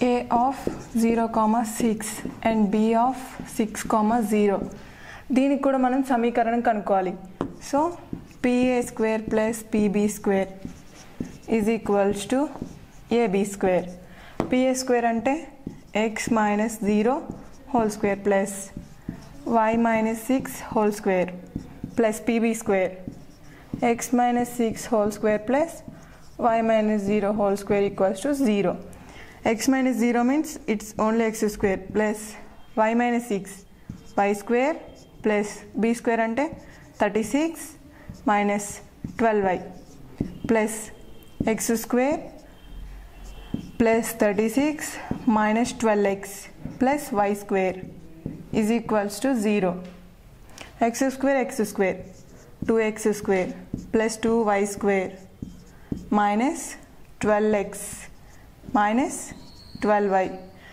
A of zero comma six and B of six comma zero దీనికి కూడా మనం సమీకరణం కనుక్కోవాలి so PA square plus PB square is equals to AB square PA square అంటే x minus zero whole square plus y minus six whole square plus PB square x minus 6 whole square plus y minus 0 whole square equals to 0. x minus 0 means it's only x square plus y minus 6 y square plus b square ante 36 minus 12y plus x square plus 36 minus 12x plus y square is equals to 0. x square x square 2x square plus 2y square minus 12x minus 12y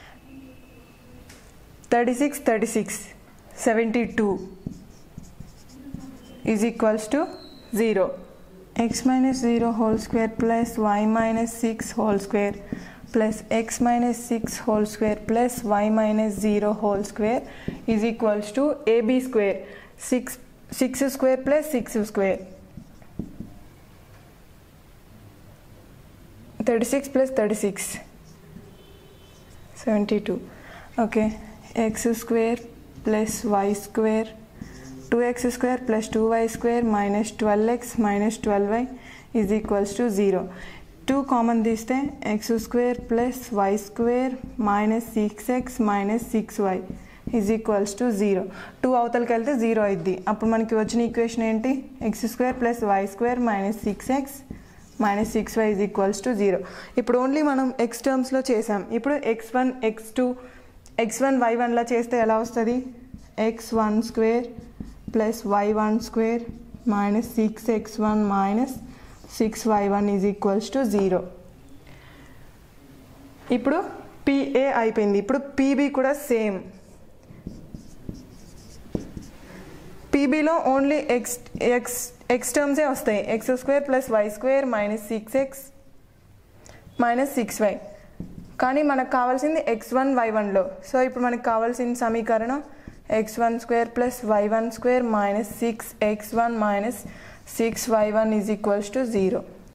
36 36 72 is equals to 0 x minus 0 whole square plus y minus 6 whole square plus x minus 6 whole square plus y minus 0 whole square is equals to ab square 6 6 square plus 6 square 36 plus 36 72 okay x square plus y square 2x square plus 2y square minus 12x minus 12y is equals to 0 2 common తీస్తే x square plus y square minus six x minus six y is equals to zero two అవతలకి వెళ్తే జీరో అయింది అప్పుడు మనకి వచ్చిన equation ఏంటి x square plus y square minus six x minus six y is equals to zero ఇప్పుడు only మనం ఎక్స్ టర్మ్స్లో చేసాం ఇప్పుడు x one x two x one y వన్లో చేస్తే ఎలా వస్తుంది x one square plus y one square minus six x one minus six y one is equals to zero ఇప్పుడు పిఏ అయిపోయింది ఇప్పుడు పీబీ కూడా సేమ్ పీబీలో ఓన్లీ ఎక్స్ ఎక్స్ ఎక్స్ టర్మ్సే వస్తాయి x square plus y square minus six x minus six y కానీ మనకు కావాల్సింది ఎక్స్ వన్ వై వన్లో సో ఇప్పుడు మనకు కావాల్సిన సమీకరణం x one square plus y one square minus six x one minus six y one is equals to zero